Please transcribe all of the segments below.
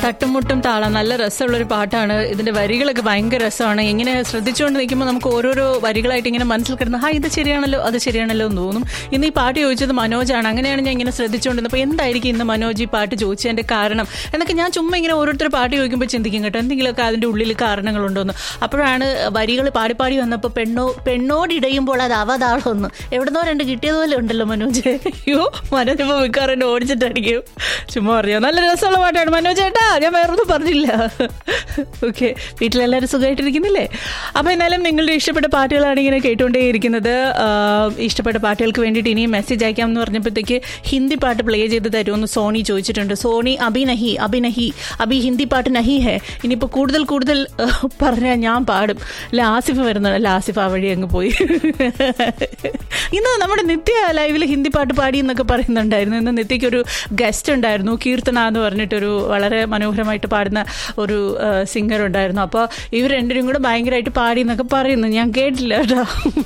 തട്ടുമുട്ടും താളം നല്ല രസമുള്ളൊരു പാട്ടാണ് ഇതിന്റെ വരികളൊക്കെ ഭയങ്കര രസമാണ് ഇങ്ങനെ ശ്രദ്ധിച്ചുകൊണ്ട് നിൽക്കുമ്പോൾ നമുക്ക് ഓരോരോ വരികളായിട്ട് ഇങ്ങനെ മനസ്സിൽ കിടന്ന് ഹാ ഇത് ശരിയാണല്ലോ അത് ശരിയാണല്ലോ എന്ന് തോന്നും ഇന്ന് ഈ പാട്ട് ചോദിച്ചത് മനോജാണ് അങ്ങനെയാണ് ഞാൻ ഇങ്ങനെ ശ്രദ്ധിച്ചുകൊണ്ടിരുന്നത് എന്തായിരിക്കും ഇന്ന് മനോജ് ഈ പാട്ട് ചോദിച്ചതിന്റെ കാരണം എന്നൊക്കെ ഞാൻ ചുമ്മാ ഇങ്ങനെ ഓരോരുത്തർ പാട്ട് ചോദിക്കുമ്പോൾ ചിന്തിക്കും കേട്ടോ എന്തെങ്കിലുമൊക്കെ അതിന്റെ ഉള്ളിൽ കാരണങ്ങളുണ്ടോന്ന് അപ്പോഴാണ് വരികൾ പാടി പാടി വന്നപ്പോൾ പെണ്ണോ പെണ്ണോടിടയുമ്പോൾ അത് അവതാളൊന്ന് എവിടുന്നോ രണ്ട് കിട്ടിയതുപോലെ ഉണ്ടല്ലോ മനോജ് അയ്യോ മനോജ് ഇപ്പോൾ മിക്കാറും എന്നെ ഓടിച്ചിട്ടടിക്കും ചുമ്മാ പറയാം നല്ല രസമുള്ള പാട്ടാണ് മനോജ് ഏട്ടാ ഞാൻ വേറൊന്നും പറഞ്ഞില്ല ഓക്കെ വീട്ടിലെല്ലാവരും സുഖമായിട്ടിരിക്കുന്നില്ലേ അപ്പോൾ എന്നാലും നിങ്ങളുടെ ഇഷ്ടപ്പെട്ട പാട്ടുകളാണ് ഇങ്ങനെ കേട്ടുകൊണ്ടേയിരിക്കുന്നത് ആഹ് ഇഷ്ടപ്പെട്ട പാട്ടുകൾക്ക് വേണ്ടിയിട്ട് ഇനിയും മെസ്സേജ് അയക്കാം എന്ന് പറഞ്ഞപ്പോഴത്തേക്ക് ഹിന്ദി പാട്ട് പ്ലേ ചെയ്ത് തരുമെന്ന് സോണി ചോദിച്ചിട്ടുണ്ട് സോണി അഭി നഹി അഭി നഹി അഭി ഹിന്ദി പാട്ട് നഹി ഹേ ഇനിയിപ്പോൾ കൂടുതൽ കൂടുതൽ ആഹ് പറഞ്ഞാൽ ഞാൻ പാടും അല്ല ആസിഫ് വരുന്നുണ്ട് അല്ല ആസിഫ് ആ വഴി അങ്ങ് പോയി ഇന്ന് നമ്മുടെ നിത്യ ലൈവിൽ ഹിന്ദി പാട്ട് പാടി എന്നൊക്കെ പറയുന്നുണ്ടായിരുന്നു ഇന്ന് നിത്യയ്ക്ക് ഒരു ഗസ്റ്റ് ഉണ്ടായിരുന്നു കീർത്തന എന്ന് പറഞ്ഞിട്ടൊരു വളരെ മനോഹരമായിട്ട് പാടുന്ന ഒരു സിംഗർ ഉണ്ടായിരുന്നു അപ്പോൾ ഇവർ രണ്ടുപേരും കൂടെ ഭയങ്കരമായിട്ട് പാടി എന്നൊക്കെ പറയുന്നു ഞാൻ കേട്ടില്ല കേട്ടോ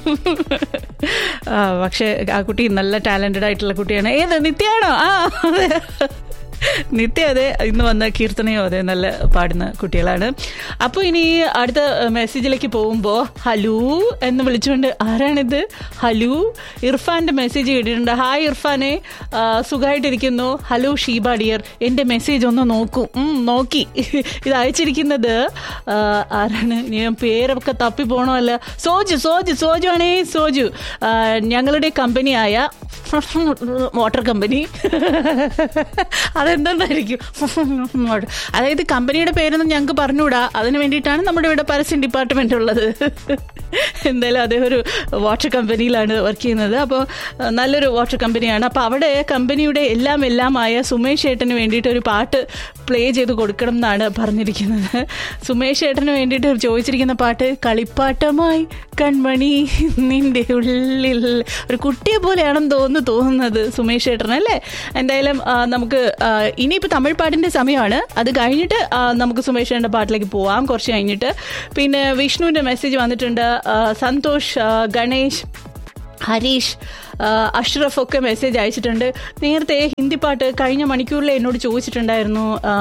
ആ, പക്ഷേ ആ കുട്ടി നല്ല ടാലൻറ്റഡ് ആയിട്ടുള്ള കുട്ടിയാണ് ഏത് നിത്യയാണോ ആ അതെ. നിത്യ അതെ ഇന്ന് വന്ന കീർത്തനയോ അതെ നല്ല പാടുന്ന കുട്ടികളാണ് അപ്പോൾ ഇനി അടുത്ത മെസ്സേജിലേക്ക് പോകുമ്പോൾ ഹലോ എന്ന് വിളിച്ചുകൊണ്ട് ആരാണിത് ഹലോ ഇർഫാൻ്റെ മെസ്സേജ് കേട്ടിട്ടുണ്ട് ഹായ് ഇർഫാനെ ആ, സുഖമായിട്ടിരിക്കുന്നു ഹലോ ഷീബ ഡിയർ എൻ്റെ മെസ്സേജ് ഒന്ന് നോക്കൂ ഉം, നോക്കി ഇത് അയച്ചിരിക്കുന്നത് ആ, ആരാണ് ഞാൻ പേരൊക്കെ തപ്പി പോകണമല്ല സോജു സോജു സോജു ആണേ സോജു ആ, ഞങ്ങളുടെ കമ്പനിയായ വാട്ടർ കമ്പനി അതെന്തായിരിക്കും അതായത് കമ്പനിയുടെ പേരൊന്നും ഞങ്ങൾക്ക് പറഞ്ഞുകൂടാ അതിന് വേണ്ടിയിട്ടാണ് നമ്മുടെ ഇവിടെ പരസ്യം ഡിപ്പാർട്ട്മെന്റ് ഉള്ളത് എന്തായാലും അദ്ദേഹം ഒരു വാട്ടർ കമ്പനിയിലാണ് വർക്ക് ചെയ്യുന്നത് അപ്പോൾ നല്ലൊരു വാട്ടർ കമ്പനിയാണ് അപ്പോൾ അവിടെ കമ്പനിയുടെ എല്ലാം എല്ലാമായ സുമേഷ് ഏട്ടന് വേണ്ടിയിട്ട് ഒരു പാട്ട് പ്ലേ ചെയ്ത് കൊടുക്കണം എന്നാണ് പറഞ്ഞിരിക്കുന്നത് സുമേഷ് ഏട്ടന് വേണ്ടിയിട്ട് ചോദിച്ചിരിക്കുന്ന പാട്ട് കളിപ്പാട്ടമായി കൺമണി നിന്റെ ഉള്ളിൽ ഒരു കുട്ടിയെ പോലെയാണെന്ന് തോന്നുന്നു തോന്നുന്നത് സുമേഷ് ഏട്ടൻ അല്ലേ എന്തായാലും ആ, നമുക്ക് ആ, ഇനിയിപ്പോൾ തമിഴ് പാട്ടിൻ്റെ സമയമാണ് അത് കഴിഞ്ഞിട്ട് ആ, നമുക്ക് സുമേഷ് ഏട്ടൻ്റെ പാട്ടിലേക്ക് പോവാം കുറച്ച് കഴിഞ്ഞിട്ട് പിന്നെ വിഷ്ണുവിൻ്റെ മെസ്സേജ് വന്നിട്ടുണ്ട് ആ, സന്തോഷ് ആ, ഗണേഷ് ഹരീഷ് ആ, അഷ്റഫ് ഒക്കെ മെസ്സേജ് അയച്ചിട്ടുണ്ട് നേരത്തെ ഹിന്ദി പാട്ട് കഴിഞ്ഞ മണിക്കൂറിൽ എന്നോട് ചോദിച്ചിട്ടുണ്ടായിരുന്നു ആ,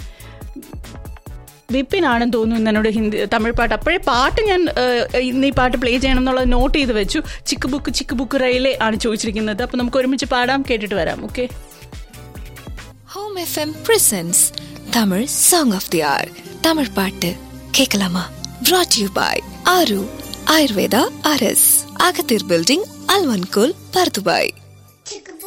വിപിനാണെന്ന് തോന്നുന്നു ഇന്ന് എന്നോട് ഹിന്ദി തമിഴ് പാട്ട് അപ്പോഴേ പാട്ട് ഞാൻ ആ, ഇന്ന് ഈ പാട്ട് പ്ലേ ചെയ്യണം എന്നുള്ളത് നോട്ട് ചെയ്ത് വെച്ചു ചിക്ക് ബുക്ക് ചിക്ക് ബുക്ക് റയിലെ ആണ് ചോദിച്ചിരിക്കുന്നത് അപ്പോൾ നമുക്ക് ഒരുമിച്ച് പാടാം കേട്ടിട്ട് വരാം okay home FM presents Tamil song of the hour Tamil பாட்டு கேட்கலாமா brought you by Aaru Ayurveda அரஸ் அகத்தீர் பில்டிங் அல்வன்கோல் பர்துபாய்